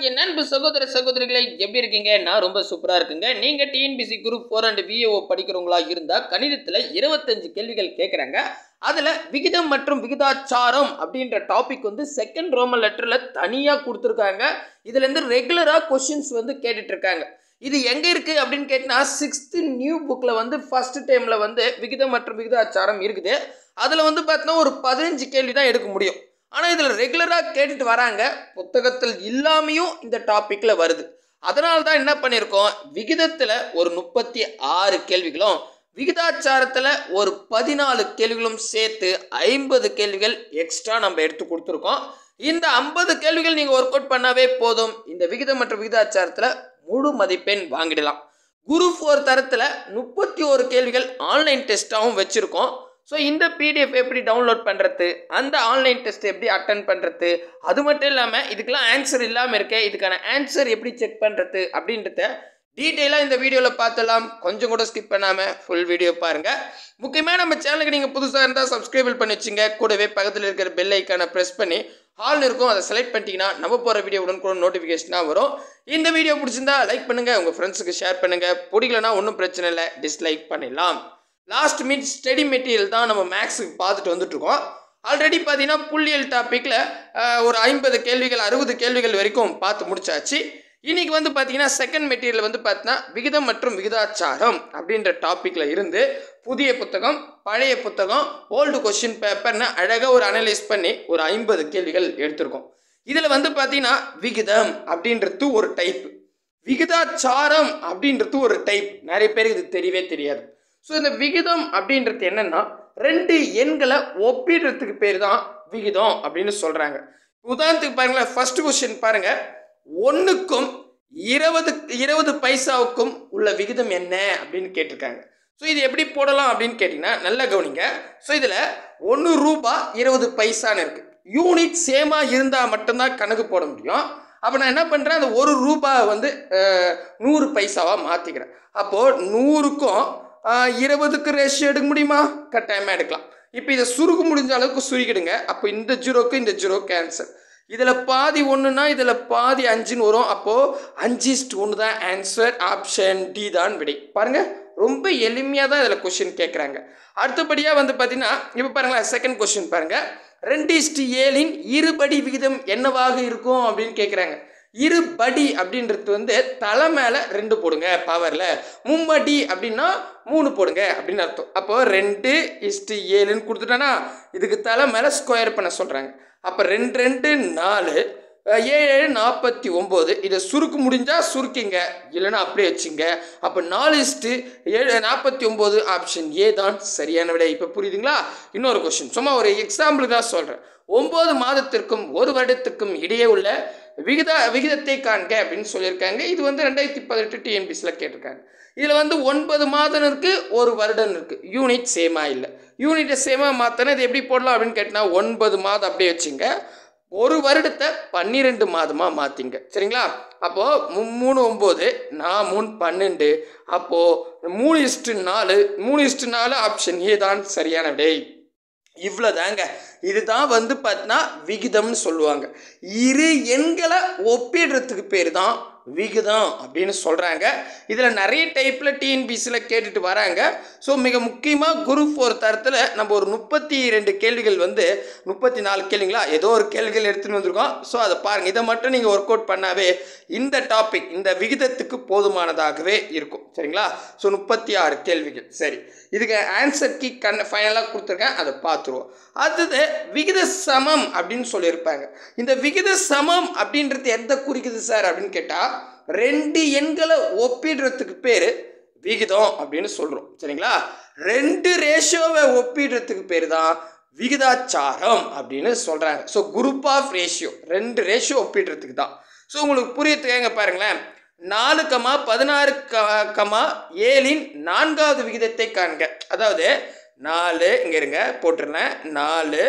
என் அன்பு சகோதர சகோதரிகளை எப்படி இருக்கீங்க நான் ரொம்ப சூப்பராக இருக்குங்க நீங்கள் TNPSC group four and VAO படிக்கிறவங்களா இருந்தால் கணிதத்தில் இருபத்தஞ்சு கேள்விகள் கேட்குறாங்க அதில் விகிதம் மற்றும் விகிதாச்சாரம் அப்படின்ற டாபிக் வந்து செகண்ட் ரோமன் லெட்டரில் தனியாக கொடுத்துருக்காங்க இதுலேருந்து ரெகுலராக கொஷின்ஸ் வந்து கேட்டுட்டு இருக்காங்க இது எங்கே இருக்குது அப்படின்னு கேட்டினா சிக்ஸ்த்து நியூ புக்கில் வந்து ஃபர்ஸ்ட் டைமில் வந்து விகிதம் மற்றும் விகிதாச்சாரம் இருக்குது அதில் வந்து பார்த்தீங்கன்னா ஒரு பதினஞ்சு கேள்வி தான் எடுக்க முடியும் ஆனால் இதில் ரெகுலராக கேட்டுட்டு வராங்க புத்தகத்தில் இல்லாமையும் இந்த டாப்பிக்கில் வருது அதனால தான் என்ன பண்ணியிருக்கோம் விகிதத்தில் ஒரு முப்பத்தி ஆறு கேள்விகளும் விகிதாச்சாரத்தில் ஒரு பதினாலு கேள்விகளும் சேர்த்து ஐம்பது கேள்விகள் எக்ஸ்ட்ரா நம்ம எடுத்து கொடுத்துருக்கோம் இந்த ஐம்பது கேள்விகள் நீங்கள் ஒர்க் அவுட் பண்ணாவே போதும் இந்த விகிதம் மற்றும் விகிதாச்சாரத்தில் முழு மதிப்பெண் வாங்கிடலாம் குரு ஃபோர் தரத்தில் முப்பத்தி ஒரு கேள்விகள் ஆன்லைன் டெஸ்ட்டாகவும் வச்சுருக்கோம் ஸோ இந்த பிடிஎஃப் எப்படி டவுன்லோட் பண்ணுறது அந்த ஆன்லைன் டெஸ்ட் எப்படி அட்டன் பண்ணுறது அது மட்டும் இல்லாமல் இதுக்கெல்லாம் ஆன்சர் இல்லாமல் இருக்கே இதுக்கான ஆன்சர் எப்படி செக் பண்ணுறது அப்படின்றத டீட்டெயிலாக இந்த வீடியோவில் பார்த்தலாம் கொஞ்சம் கூட ஸ்கிப் பண்ணாமல் ஃபுல் வீடியோ பாருங்கள் முக்கியமாக நம்ம சேனலுக்கு நீங்கள் புதுசாக இருந்தால் சப்ஸ்கிரைபிள் பண்ணி வச்சுங்க கூடவே பக்கத்தில் இருக்கிற பெல் ஐக்கானை ப்ரெஸ் பண்ணி ஹால் இருக்கும் அதை செலக்ட் பண்ணிட்டீங்கன்னா நம்ம போகிற வீடியோ உடனே கூட நோட்டிஃபிகேஷனாக வரும் இந்த வீடியோ பிடிச்சிருந்தா லைக் பண்ணுங்கள் உங்கள் ஃப்ரெண்ட்ஸுக்கு ஷேர் பண்ணுங்கள் பிடிக்கலனா ஒன்றும் பிரச்சனை இல்லை டிஸ்லைக் பண்ணிடலாம் லாஸ்ட் மினிட் ஸ்டடி மெட்டீரியல் தான் நம்ம மேக்ஸுக்கு பார்த்துட்டு வந்துட்டுருக்கோம் ஆல்ரெடி பார்த்தீங்கன்னா புள்ளியல் டாப்பிக்கில் ஒரு ஐம்பது கேள்விகள் அறுபது கேள்விகள் வரைக்கும் பார்த்து முடிச்சாச்சு இன்னைக்கு வந்து பார்த்தீங்கன்னா செகண்ட் மெட்டீரியல் வந்து பார்த்தீங்கன்னா விகிதம் மற்றும் விகிதாச்சாரம் அப்படின்ற டாப்பிக்கில் இருந்து புதிய புத்தகம் பழைய புத்தகம் ஓல்டு கொஷின் பேப்பர்னு அழகாக ஒரு அனலைஸ் பண்ணி ஒரு ஐம்பது கேள்விகள் எடுத்திருக்கோம் இதில் வந்து பார்த்தீங்கன்னா விகிதம் அப்படின்றது ஒரு டைப் விகிதாச்சாரம் அப்படின்றது ஒரு டைப் நிறைய பேருக்கு இது தெரியவே தெரியாது ஸோ இந்த விகிதம் அப்படின்றது என்னன்னா ரெண்டு எண்களை ஒப்பிடுறதுக்கு பேர் தான் விகிதம் அப்படின்னு சொல்கிறாங்க உதாரணத்துக்கு பாருங்களேன் ஃபர்ஸ்ட் கொஸ்டின் பாருங்க ஒன்றுக்கும் இருபது இருபது பைசாவுக்கும் உள்ள விகிதம் என்ன அப்படின்னு கேட்டிருக்காங்க ஸோ இது எப்படி போடலாம் அப்படின்னு கேட்டிங்கன்னா நல்லா கவனிங்க ஸோ இதில் ஒன்று ரூபா இருபது பைசான்னு இருக்குது யூனிட் சேமாக இருந்தால் மட்டும்தான் கணக்கு போட முடியும் அப்போ நான் என்ன பண்ணுறேன் அந்த ஒரு ரூபா வந்து அஹ், நூறு பைசாவாக மாற்றிக்கிறேன் அப்போது நூறுக்கும் ஆஹ், இருபதுக்கு ரேஷியோ எடுக்க முடியுமா கட்டாயமாக எடுக்கலாம் இப்போ இதை சுருக்க முடிஞ்ச அளவுக்கு சுருக்கிடுங்க அப்போ இந்த ஜீரோக்கு இந்த ஜீரோ கேன்சல் இதில் பாதி ஒன்றுனா இதில் பாதி அஞ்சுன்னு வரும் அப்போது அஞ்சு இஸ்ட் ஒன்று தான் ஆன்சர் ஆப்ஷன் டி தான் விடை பாருங்கள் ரொம்ப எளிமையாக தான் இதில் கொஷின் கேட்குறாங்க அடுத்தபடியாக வந்து பார்த்தீங்கன்னா இப்போ பாருங்களேன் செகண்ட் கொஷின் பாருங்கள் ரெண்டு இஸ்ட் ஏழின் இருபடி விகிதம் என்னவாக இருக்கும் அப்படின்னு கேட்குறாங்க இருபடி அப்படின்றது வந்து தலை மேலே ரெண்டு போடுங்க பவரில் மும்மடி அப்படின்னா மூணு போடுங்க அப்படின்னு அர்த்தம் அப்போ ரெண்டு இஸ்ட்டு ஏழுன்னு கொடுத்துட்டேன்னா இதுக்கு தலை மேலே ஸ்கொயர் பண்ண சொல்கிறாங்க அப்போ ரெண்டு ரெண்டு நாலு அஹ், ஏழு ஏழு நாற்பத்தி ஒம்பது இதை சுருக்க முடிஞ்சால் சுருக்கிங்க இல்லைன்னா அப்படியே வச்சுங்க அப்போ நாலு இஸ்ட்டு ஏழு நாற்பத்தி ஒம்பது ஆப்ஷன் ஏ தான் சரியான விடை இப்போ புரியுதுங்களா இன்னொரு கொஸ்டின் சும்மா ஒரு எக்ஸாம்பிள் தான் சொல்கிறேன் ஒம்பது மாதத்திற்கும் ஒரு வருடத்திற்கும் இடையே உள்ள விகித விகிதத்தை காண்க அப்படின்னு சொல்லியிருக்காங்க இது வந்து ரெண்டாயிரத்தி பதினெட்டு டிஎன்பிசியில் கேட்டிருக்காங்க இதில் வந்து ஒன்பது மாதம் இருக்குது ஒரு வருடம் இருக்குது யூனிட் சேமாக இல்லை யூனிட்டை சேமாக மாற்றினா இது எப்படி போடலாம் அப்படின்னு கேட்டினா ஒன்பது மாதம் அப்படியே வச்சுங்க ஒரு வருடத்தை பன்னிரெண்டு மாதமாக மாற்றிங்க சரிங்களா அப்போது மூணு ஒம்பது நான் மூணு பன்னெண்டு அப்போது மூணு இஸ்ட்டு நாலு மூணு இஸ்ட்டு நாலு ஆப்ஷன் ஏ தான் சரியான விடை இவ்வளோதாங்க இதுதான் வந்து பார்த்தீங்கன்னா விகிதம்னு சொல்லுவாங்க இரு எண்களை ஒப்பிடுறதுக்கு பேர் தான் விகிதம் அப்படின்னு சொல்கிறாங்க இதில் நிறைய டைப்பில் டிஎன்பிசியில் கேட்டுட்டு வராங்க ஸோ மிக முக்கியமாக குரு ஃபோர் தரத்தில் நம்ம ஒரு முப்பத்தி ரெண்டு கேள்விகள் வந்து முப்பத்தி நாலு கேள்விங்களா ஏதோ ஒரு கேள்விகள் எடுத்துகிட்டு வந்திருக்கோம் ஸோ அதை பாருங்கள் இதை மட்டும் நீங்கள் ஒர்க் அவுட் பண்ணாவே இந்த டாபிக் இந்த விகிதத்துக்கு போதுமானதாகவே இருக்கும் சரிங்களா ஸோ முப்பத்தி ஆறு கேள்விகள் சரி இதுக்கு ஆன்சர் கீ கண் ஃபைனலாக கொடுத்துருக்கேன் அதை பார்த்துருவோம் அடுத்தது விகித சமம் அப்படின்னு சொல்லியிருப்பாங்க இந்த விகித சமம் அப்படின்றது எந்த குறிக்குது சார் அப்படின்னு கேட்டால் ரெண்டு எண்களை ஒப்பிடுறதுக்கு பேர் விகிதம் அப்படின்னு சொல்கிறோம் சரிங்களா ரெண்டு ரேஷியோவை ஒப்பிடுறதுக்கு பேர் தான் விகிதாச்சாரம் அப்படின்னு சொல்கிறாங்க ஸோ குரூப் ஆஃப் ரேஷியோ ரெண்டு ரேஷியோ ஒப்பிடுறதுக்கு தான் ஸோ உங்களுக்கு புரியறதுக்காக பாருங்களேன் நாலு கமா பதினாறு க- கமா ஏழின் நான்காவது விகிதத்தை காண்க அதாவது நாலு இங்கே இருங்க போட்டுருந்தேன் நாலு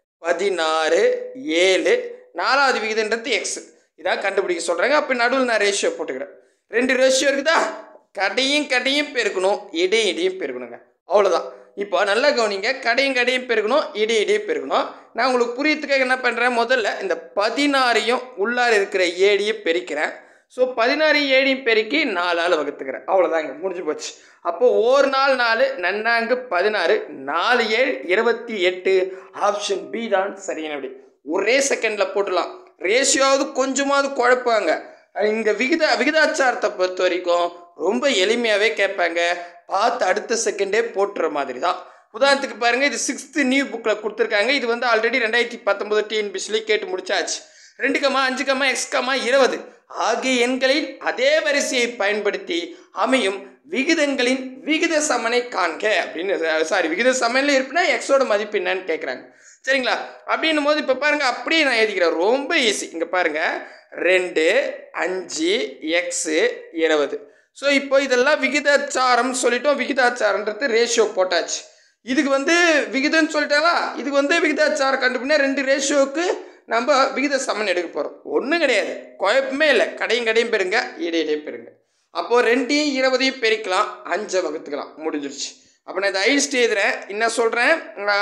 பதினாறு ஏழு நாலாவது விகிதன்றது எக்ஸ் இதான் கண்டுபிடிக்க சொல்கிறாங்க அப்போ நடுவில் நான் ரேஷியோ போட்டுக்கிறேன் ரெண்டு ரேஷியோ இருக்குதா கடையும் கடையும் பெருக்கணும் இடையும் இடையும் பெருக்கணுங்க அவ்வளோதான் இப்போ நல்லா கவனிங்க கடையும் கடையும் பெருக்கணும் இடி இடியும் பெருக்கணும் நான் உங்களுக்கு புரியத்துக்காக என்ன பண்ணுறேன் முதல்ல இந்த பதினாறையும் உள்ளார இருக்கிற ஏடியை பெருக்கிறேன் ஸோ பதினாறு ஏடியும் பெருக்கி நாலால் வகுத்துக்கிறேன் அவ்வளோதாங்க முடிஞ்சு போச்சு அப்போ ஒரு நாள் நாலு நன்னாங்கு பதினாறு நாலு ஏழு இருபத்தி எட்டு ஆப்ஷன் பி தான் சரியான விடை ஒரே செகண்டில் போட்டுடலாம் ரேஷியோவது கொஞ்சமாவது குழப்பாங்க இங்கே விகித விகிதாச்சாரத்தை பொறுத்த வரைக்கும் ரொம்ப எளிமையாகவே கேட்பாங்க பார்த்து அடுத்த செகண்டே போட்டுற மாதிரி தான் உதாரணத்துக்கு பாருங்கள் இது சிக்ஸ்த்து நியூ புக்கில் கொடுத்துருக்காங்க இது வந்து ஆல்ரெடி ரெண்டாயிரத்தி பத்தொம்போது டிஎன்பிசிலே கேட்டு முடிச்சாச்சு ரெண்டு கமா அஞ்சு கமா எக்ஸ் கமா இருபது ஆகிய எண்களின் அதே வரிசையை பயன்படுத்தி அமையும் விகிதங்களின் விகித சமனை காண்க அப்படின்னு சாரி விகித சமனில் இருப்பினா எக்ஸோட மதிப்பு என்னன்னு கேட்குறாங்க சரிங்களா அப்படின்னும் போது இப்போ பாருங்கள் அப்படியே நான் எழுதிக்கிறேன் ரொம்ப ஈஸி இங்கே பாருங்கள் ரெண்டு அஞ்சு எக்ஸு இருபது ஸோ இப்போ இதெல்லாம் விகிதாச்சாரம் சொல்லிட்டோம் விகிதாச்சாரன்றது ரேஷியோ போட்டாச்சு இதுக்கு வந்து விகிதம்னு சொல்லிட்டாங்களா இதுக்கு வந்து விகிதாச்சாரம் கண்டுபிடினா ரெண்டு ரேஷியோவுக்கு நம்ம விகித சமன் எடுக்க போகிறோம் ஒன்றும் கிடையாது குழப்பமே இல்லை கடையும் கடையும் பெறுங்க இடையிடையும் பெறுங்க அப்போது ரெண்டையும் இருபதையும் பெருக்கலாம் அஞ்சை வகுத்துக்கலாம் முடிஞ்சிருச்சு அப்போ நான் இதை ஐஸ்ட் எழுதுறேன் என்ன சொல்கிறேன்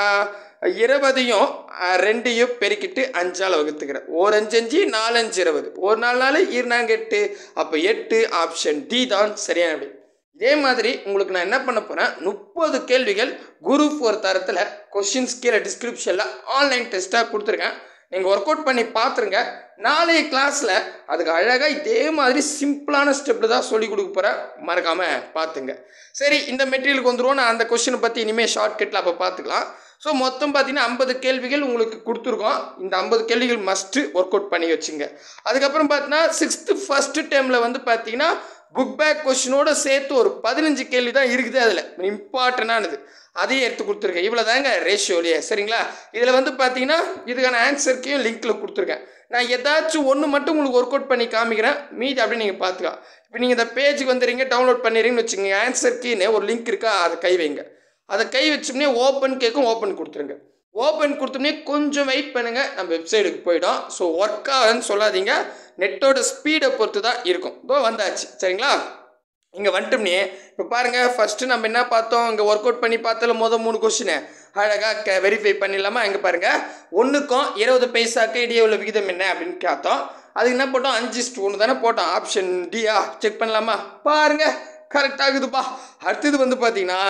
இருபதையும் அஹ், ரெண்டையும் பெருக்கிட்டு அஞ்சால் வகுத்துக்கிறேன் ஒரு அஞ்சு அஞ்சு நாலஞ்சு இருபது ஒரு நாலு நாலு இருநாங்க எட்டு அப்போ எட்டு ஆப்ஷன் டி தான் சரியான விடை இதே மாதிரி உங்களுக்கு நான் என்ன பண்ண போகிறேன் முப்பது கேள்விகள் குரு ஃபோர் தரத்தில் கொஷின்ஸ் கீழே டிஸ்கிரிப்ஷனில் ஆன்லைன் டெஸ்ட்டாக கொடுத்துருக்கேன் நீங்கள் ஒர்க் அவுட் பண்ணி பார்த்துருங்க நாளைய கிளாஸில் அதுக்கு அழகாக இதே மாதிரி சிம்பிளான ஸ்டெப்பில் தான் சொல்லி கொடுக்க போகிறேன் மறக்காமல் பார்த்துங்க சரி இந்த மெட்டீரியலுக்கு வந்துருவோம் நான் அந்த கொஷினை பற்றி இனிமேல் ஷார்ட்கட்டில் அப்போ பார்த்துக்கலாம் ஸோ மொத்தம் பார்த்தீங்கன்னா ஐம்பது கேள்விகள் உங்களுக்கு கொடுத்துருக்கோம் இந்த ஐம்பது கேள்விகள் மஸ்ட்டு ஒர்க் அவுட் பண்ணி வச்சுங்க அதுக்கப்புறம் பார்த்தீங்கன்னா சிக்ஸ்த்து ஃபஸ்ட்டு டைமில் வந்து பார்த்தீங்கன்னா புக் பேக் கொஷினோட சேர்த்து ஒரு பதினஞ்சு கேள்வி தான் இருக்குது அதில் இம்பார்ட்டண்டானது அதையும் எடுத்து கொடுத்துருக்கேன் இவ்வளோ தாங்க ரேஷியோலையே சரிங்களா இதில் வந்து பார்த்தீங்கன்னா இதுக்கான ஆன்சருக்கையும் லிங்க்கில் கொடுத்துருக்கேன் நான் ஏதாச்சும் ஒன்று மட்டும் உங்களுக்கு ஒர்க் அவுட் பண்ணி காமிக்கிறேன் மீதி அப்படியே நீங்கள் பார்த்துக்கலாம் இப்போ நீங்கள் இந்த பேஜுக்கு வந்துடுறீங்க டவுன்லோட் பண்ணிடுறீங்கன்னு வச்சுக்கோங்க ஆன்சர் கீன்னு ஒரு லிங்க் இருக்கா அதை கை வைங்க அதை கை வச்சோம்னே ஓப்பன் கேட்கும் ஓப்பன் கொடுத்துருங்க ஓப்பன் கொடுத்தோம்னே கொஞ்சம் வெயிட் பண்ணுங்கள் நம்ம வெப்சைட்டுக்கு போயிடும் ஸோ ஒர்க் ஆகுதுன்னு சொல்லாதீங்க நெட்டோட ஸ்பீடை பொறுத்து தான் இருக்கும் இதோ வந்தாச்சு சரிங்களா இங்கே வந்துட்டோம்னே இப்போ பாருங்கள் ஃபஸ்ட்டு நம்ம என்ன பார்த்தோம் இங்கே ஒர்க் அவுட் பண்ணி பார்த்தல மொதல் மூணு கொஸ்டினை அழகாக க வெரிஃபை பண்ணிடலாமா இங்கே பாருங்கள் ஒன்றுக்கும் இருபது பைசாக்கு இடையே உள்ள விகிதம் என்ன அப்படின்னு பார்த்தோம் அதுக்கு என்ன போட்டோம் அஞ்சு ஸ்டூ ஒன்று தானே போட்டோம் ஆப்ஷன் டியா செக் பண்ணலாமா பாருங்கள் கரெக்டாகுதுப்பா அடுத்தது வந்து பார்த்தீங்கன்னா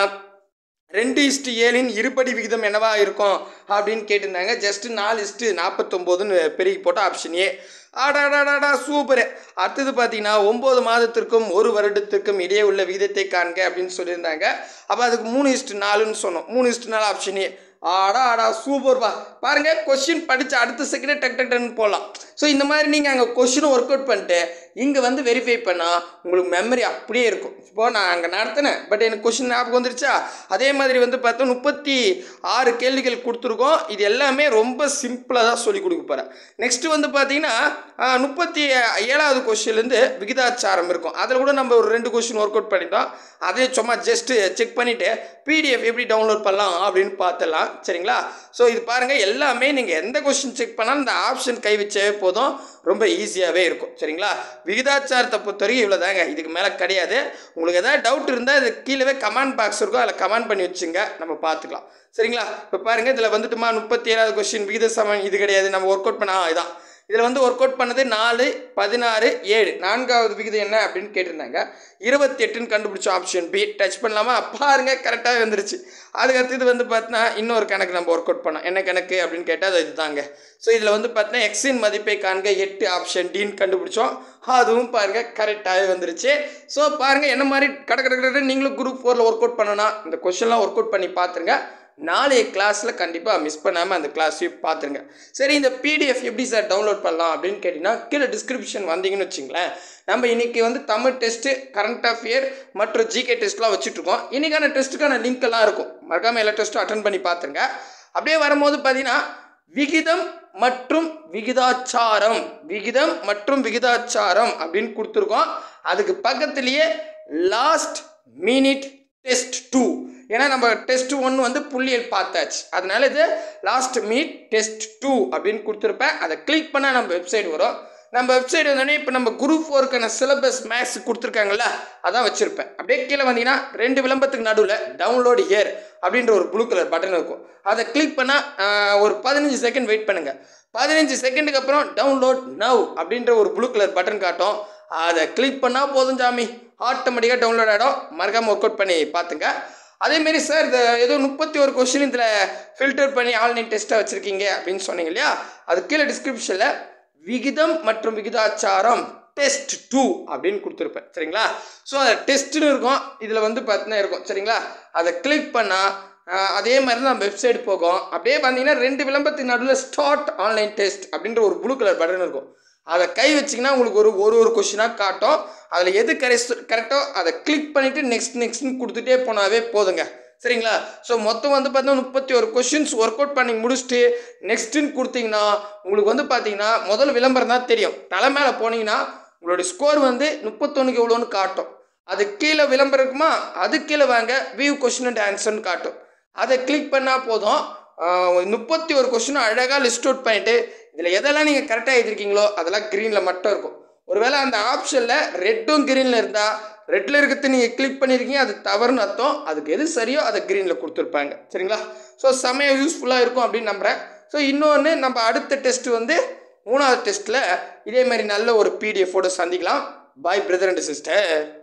ரெண்டு இஸ்ட்டு ஏழின் இருபடி விகிதம் என்னவா இருக்கும் அப்படின்னு கேட்டிருந்தாங்க ஜஸ்ட் நாலு இஸ்ட்டு நாற்பத்தொம்போதுன்னு பெருகி போட்ட ஆப்ஷன் ஏ ஆடாடாடாடா சூப்பரு அடுத்தது பார்த்தீங்கன்னா ஒம்பது மாதத்திற்கும் ஒரு வருடத்திற்கும் இடையே உள்ள விகிதத்தை காண்க அப்படின்னு சொல்லியிருந்தாங்க அப்போ அதுக்கு மூணு இஸ்ட்டு நாலுன்னு சொன்னோம் மூணு இஸ்ட்டு நாலு ஆப்ஷன் ஏ ஆடா ஆடா சூப்பர்ப்பா பாருங்க கொஷின் படித்து அடுத்த செகண்டே டக் டக் டக்னு போகலாம் ஸோ இந்த மாதிரி நீங்கள் அங்கே கொஷினை ஒர்க் அவுட் பண்ணிட்டு இங்கே வந்து வெரிஃபை பண்ணால் உங்களுக்கு மெமரி அப்படியே இருக்கும் இப்போ நான் அங்கே நடத்தினேன் பட் எனக்கு கொஷின் ஞாபகம் வந்துருச்சா அதே மாதிரி வந்து பார்த்தா முப்பத்தி ஆறு கேள்விகள் கொடுத்துருக்கோம் இது எல்லாமே ரொம்ப சிம்பிளாக தான் சொல்லி கொடுக்க போகிறேன் நெக்ஸ்ட்டு வந்து பார்த்தீங்கன்னா முப்பத்தி ஏழாவது கொஷின்லேருந்து விகிதாச்சாரம் இருக்கும் அதில் கூட நம்ம ஒரு ரெண்டு கொஷின் ஒர்க் அவுட் பண்ணிட்டோம் அதே சும்மா ஜஸ்ட்டு செக் பண்ணிவிட்டு பிடிஎஃப் எப்படி டவுன்லோட் பண்ணலாம் அப்படின்னு பார்த்துடலாம் சரிங்களா ஸோ இது பாருங்கள் எல்லாமே நீங்கள் எந்த கொஷின் செக் பண்ணாலும் இந்த ஆப்ஷன் கை வச்சாவே போதும் ரொம்ப ஈஸியாகவே இருக்கும் சரிங்களா விகிதாச்சாரத்தை பொறுத்தவரைக்கும் இவ்வளோ தாங்க இதுக்கு மேலே கிடையாது உங்களுக்கு எதாவது டவுட் இருந்தால் இது கீழே கமெண்ட் பாக்ஸ் இருக்கும் அதில் கமெண்ட் பண்ணி வச்சுங்க நம்ம பார்த்துக்கலாம் சரிங்களா இப்போ பாருங்கள் இதில் வந்துட்டுமா முப்பத்தி ஏழாவது கொஸ்டின் விகித சமன் இது கிடையாது நம்ம ஒர்க் அவுட் பண்ண ஆ, இதான் இதில் வந்து ஒர்க் அவுட் பண்ணது நாலு பதினாறு ஏழு நான்காவது விகிதம் என்ன அப்படின்னு கேட்டிருந்தாங்க இருபத்தி எட்டுன்னு கண்டுபிடிச்ச ஆப்ஷன் பி டச் பண்ணலாமா பாருங்க கரெக்டாக வந்துருச்சு அதுக்கு அடுத்தது வந்து பார்த்தீங்கன்னா இன்னொரு கணக்கு நம்ம ஒர்க் அவுட் பண்ணோம் என்ன கணக்கு அப்படின்னு கேட்டால் அது இதுதாங்க ஸோ இதில் வந்து பார்த்தீங்கன்னா எக்ஸின் மதிப்பை காண்க எட்டு ஆப்ஷன் டின்னு கண்டுபிடிச்சோம் அதுவும் பாருங்க கரெக்டாகவே வந்துருச்சு ஸோ பாருங்க என்ன மாதிரி கட கட கடன்னு நீங்களும் குரூப் ஃபோரில் ஒர்க் அவுட் பண்ணணும் இந்த கொஷின்லாம் ஒர்க் அவுட் பண்ணி பார்த்துருங்க நாளைய கிளாஸில் கண்டிப்பாக மிஸ் பண்ணாமல் அந்த கிளாஸையும் பார்த்துருங்க சரி இந்த பிடிஎஃப் எப்படி சார் டவுன்லோட் பண்ணலாம் அப்படின்னு கேட்டிங்கன்னா கீழே டிஸ்கிரிப்ஷன் வந்தீங்கன்னு வச்சிங்களேன் நம்ம இன்றைக்கி வந்து தமிழ் டெஸ்ட்டு கரண்ட் அஃபேர் மற்றும் ஜிகே டெஸ்ட்லாம் வச்சுட்ருக்கோம் இன்றைக்கான டெஸ்ட்டுக்கான லிங்க் எல்லாம் இருக்கும் மறக்காமல் எல்லா டெஸ்ட்டும் அட்டன் பண்ணி பார்த்துருங்க அப்படியே வரும்போது பார்த்தீங்கன்னா விகிதம் மற்றும் விகிதாச்சாரம் விகிதம் மற்றும் விகிதாச்சாரம் அப்படின்னு கொடுத்துருக்கோம் அதுக்கு பக்கத்துலேயே லாஸ்ட் மினிட் டெஸ்ட் டூ ஏன்னா நம்ம டெஸ்ட் ஒன்று வந்து புள்ளியல் பார்த்தாச்சு அதனால இது லாஸ்ட் மீட் டெஸ்ட் டூ அப்படின்னு கொடுத்துருப்பேன் அதை கிளிக் பண்ணால் நம்ம வெப்சைட் வரும் நம்ம வெப்சைட் வந்தோடனே இப்போ நம்ம குரூப் ஃபோருக்கான சிலபஸ் மேக்ஸ் கொடுத்துருக்காங்கல்ல அதான் வச்சுருப்பேன் அப்படியே கீழே வந்தீங்கன்னா ரெண்டு விளம்பரத்துக்கு நடுவில் டவுன்லோட் இயர் அப்படின்ற ஒரு ப்ளூ கலர் பட்டன் இருக்கும் அதை கிளிக் பண்ணால் ஒரு பதினஞ்சு செகண்ட் வெயிட் பண்ணுங்கள் பதினஞ்சு செகண்டுக்கு அப்புறம் டவுன்லோட் நவ் அப்படின்ற ஒரு ப்ளூ கலர் பட்டன் காட்டும் அதை கிளிக் பண்ணால் போதும் ஜாமி ஆட்டோமேட்டிக்காக டவுன்லோட் ஆகிடும் மறக்காமல் ஒர்க் அவுட் பண்ணி பார்த்துங்க அதேமாரி சார் இந்த ஏதோ முப்பத்தி ஒரு கொஸ்டின் இதில் ஃபில்டர் பண்ணி ஆன்லைன் டெஸ்ட்டாக வச்சுருக்கீங்க அப்படின்னு சொன்னீங்க இல்லையா அது கீழே டிஸ்கிரிப்ஷனில் விகிதம் மற்றும் விகிதாச்சாரம் டெஸ்ட் டூ அப்படின்னு கொடுத்துருப்பேன் சரிங்களா ஸோ அதை டெஸ்ட்டுன்னு இருக்கும் இதில் வந்து பார்த்தீங்கன்னா இருக்கும் சரிங்களா அதை கிளிக் பண்ணால் அதே மாதிரி தான் வெப்சைட் போகும் அப்படியே பார்த்தீங்கன்னா ரெண்டு விளம்பரத்துக்கு நடுவில் ஸ்டார்ட் ஆன்லைன் டெஸ்ட் அப்படின்ற ஒரு ப்ளூ கலர் பட்டன் இருக்கும் அதை கை வச்சிங்கன்னா உங்களுக்கு ஒரு ஒரு ஒரு கொஷினாக காட்டும் அதில் எது கரெக்ட் கரெக்டோ அதை கிளிக் பண்ணிவிட்டு நெக்ஸ்ட் நெக்ஸ்ட்னு கொடுத்துட்டே போனாவே போதுங்க சரிங்களா ஸோ மொத்தம் வந்து பார்த்தீங்கன்னா முப்பத்தி ஒரு கொஷின்ஸ் ஒர்க் அவுட் பண்ணி முடிச்சுட்டு நெக்ஸ்ட்டுன்னு கொடுத்தீங்கன்னா உங்களுக்கு வந்து பார்த்தீங்கன்னா முதல் விளம்பரம் தான் தெரியும் தலை மேலே போனீங்கன்னா உங்களுடைய ஸ்கோர் வந்து முப்பத்தொன்னுக்கு எவ்வளோன்னு காட்டும் அது கீழே விளம்பரம் இருக்குமா அது கீழே வாங்க வியூ கொஷின் அண்ட் ஆன்சர்னு காட்டும் அதை கிளிக் பண்ணால் போதும் முப்பத்தி ஒரு கொஷினும் அழகாக லிஸ்ட் அவுட் பண்ணிவிட்டு இதில் எதெல்லாம் நீங்கள் கரெக்டாக எழுதிருக்கீங்களோ அதெல்லாம் க்ரீனில் மட்டும் இருக்கும் ஒருவேளை அந்த ஆப்ஷனில் ரெட்டும் க்ரீனில் இருந்தால் ரெட்டில் இருக்கிறது நீங்கள் கிளிக் பண்ணியிருக்கீங்க அது தவறுன்னு அர்த்தம் அதுக்கு எது சரியோ அதை க்ரீனில் கொடுத்துருப்பாங்க சரிங்களா ஸோ செமையாக யூஸ்ஃபுல்லாக இருக்கும் அப்படின்னு நம்புகிறேன் ஸோ இன்னொன்று நம்ம அடுத்த டெஸ்ட் வந்து மூணாவது டெஸ்ட்டில் இதே மாதிரி நல்ல ஒரு பிடிஎஃபோடு சந்திக்கலாம் பாய் பிரதர் அண்ட் சிஸ்டர்